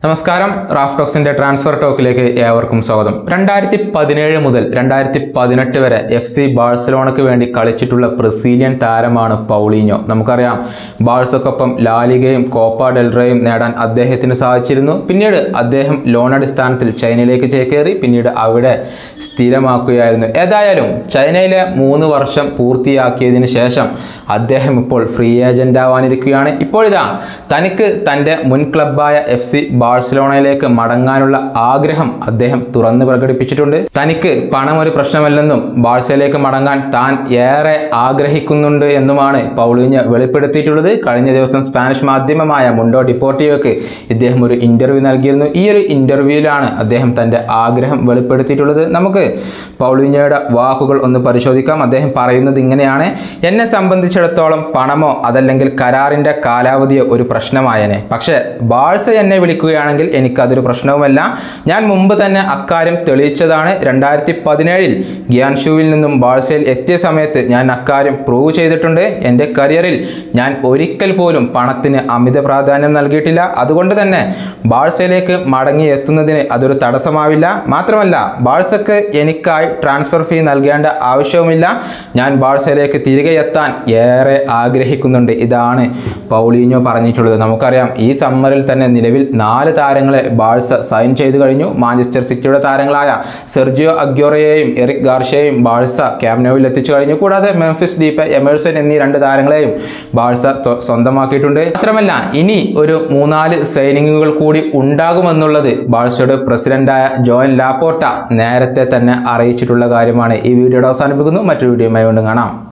നമസ്കാരം Raf ടോക്സിന്റെ transfer ടോക്കിലേക്ക് ഏവർക്കും സ്വാഗതം രണ്ടായിരത്തി പതിനേഴ് മുതൽ രണ്ടായിരത്തി പതിനെട്ട് വരെ എഫ് സി ബാഴ്സലോണയ്ക്ക് വേണ്ടി കളിച്ചിട്ടുള്ള ബ്രസീലിയൻ താരമാണ് പൗളീഞ്ഞോ നമുക്കറിയാം ബാഴ്സക്കൊപ്പം ലാലിഗയും കോപ്പ ഡെൽറയും നേടാൻ അദ്ദേഹത്തിന് സാധിച്ചിരുന്നു പിന്നീട് അദ്ദേഹം ലോൺ അടിസ്ഥാനത്തിൽ ചൈനയിലേക്ക് ചേക്കേറി പിന്നീട് അവിടെ സ്ഥിരമാക്കുകയായിരുന്നു ഏതായാലും ചൈനയിലെ മൂന്ന് വർഷം പൂർത്തിയാക്കിയതിന് ശേഷം അദ്ദേഹം ഇപ്പോൾ ഫ്രീ ഏജന്റ് ആവാനിരിക്കുകയാണ് ഇപ്പോഴിതാ തനിക്ക് തൻ്റെ മുൻ ക്ലബ്ബായ എഫ് സി ബാഴ്സലോണയിലേക്ക് മടങ്ങാനുള്ള ആഗ്രഹം അദ്ദേഹം തുറന്നു പ്രകടിപ്പിച്ചിട്ടുണ്ട് തനിക്ക് പണം ഒരു പ്രശ്നമല്ലെന്നും ബാഴ്സയിലേക്ക് മടങ്ങാൻ താൻ ഏറെ ആഗ്രഹിക്കുന്നുണ്ട് എന്നുമാണ് പൗളിഞ്ഞ് വെളിപ്പെടുത്തിയിട്ടുള്ളത് കഴിഞ്ഞ ദിവസം സ്പാനിഷ് മാധ്യമമായ മുണ്ടോ ഡിപ്പോർട്ടിയോക്ക് ഇദ്ദേഹം ഒരു ഇന്റർവ്യൂ നൽകിയിരുന്നു ഈ ഒരു ഇന്റർവ്യൂവിലാണ് അദ്ദേഹം തൻ്റെ ആഗ്രഹം വെളിപ്പെടുത്തിയിട്ടുള്ളത് നമുക്ക് പൗളിഞ്ഞയുടെ വാക്കുകൾ ഒന്ന് പരിശോധിക്കാം അദ്ദേഹം പറയുന്നത് ഇങ്ങനെയാണ് എന്നെ സംബന്ധിച്ചിടത്തോളം പണമോ അതല്ലെങ്കിൽ കരാറിൻ്റെ കാലാവധിയോ ഒരു പ്രശ്നമായനെ പക്ഷേ ബാഴ്സ എന്നെ വിളിക്കുകയാണെങ്കിൽ എനിക്കതൊരു പ്രശ്നവുമല്ല ഞാൻ മുമ്പ് തന്നെ അക്കാര്യം തെളിയിച്ചതാണ് രണ്ടായിരത്തി പതിനേഴിൽ ഗ്യാൻഷുവിൽ നിന്നും ബാഴ്സയിൽ എത്തിയ സമയത്ത് ഞാൻ അക്കാര്യം പ്രൂവ് ചെയ്തിട്ടുണ്ട് എൻ്റെ കരിയറിൽ ഞാൻ ഒരിക്കൽ പോലും പണത്തിന് അമിത പ്രാധാന്യം നൽകിയിട്ടില്ല അതുകൊണ്ട് തന്നെ ബാഴ്സയിലേക്ക് മടങ്ങി എത്തുന്നതിന് അതൊരു തടസ്സമാവില്ല മാത്രമല്ല ബാഴ്സക്ക് എനിക്കായി ട്രാൻസ്ഫർ ഫീ നൽകേണ്ട ആവശ്യവുമില്ല ഞാൻ ബാഴ്സയിലേക്ക് തിരികെ എത്താൻ ഏറെ ആഗ്രഹിക്കുന്നുണ്ട് ഇതാണ് പൗളീഞ്ഞോ പറഞ്ഞിട്ടുള്ളത് നമുക്കറിയാം ഈ സമ്മറിൽ തന്നെ നിലവിൽ നാല് താരങ്ങളെ ബാഴ്സ സൈൻ ചെയ്തു കഴിഞ്ഞു മാഞ്ചസ്റ്റർ സിറ്റിയുടെ താരങ്ങളായ സെർജിയോ അഗ്യോറയെയും എറിക് ഗാർഷയെയും ബാഴ്സ ക്യാമ്നോവിൽ എത്തിച്ചു കഴിഞ്ഞു കൂടാതെ മെംഫിസ് ഡീപ്പ എമേഴ്സൺ എന്നീ രണ്ട് താരങ്ങളെയും ബാഴ്സ സ്വ- സ്വന്തമാക്കിയിട്ടുണ്ട് മാത്രമല്ല ഇനി ഒരു മൂന്നാല് സൈനിങ്ങുകൾ കൂടി ഉണ്ടാകുമെന്നുള്ളത് ബാഴ്സയുടെ പ്രസിഡന്റായ ജോയൻ ലാപ്പോർട്ട നേരത്തെ തന്നെ അറിയിച്ചിട്ടുള്ള കാര്യമാണ് ഈ വീഡിയോയുടെ അവസാനിപ്പിക്കുന്നു മറ്റൊരു വീഡിയോയുമായി വീണ്ടും കാണാം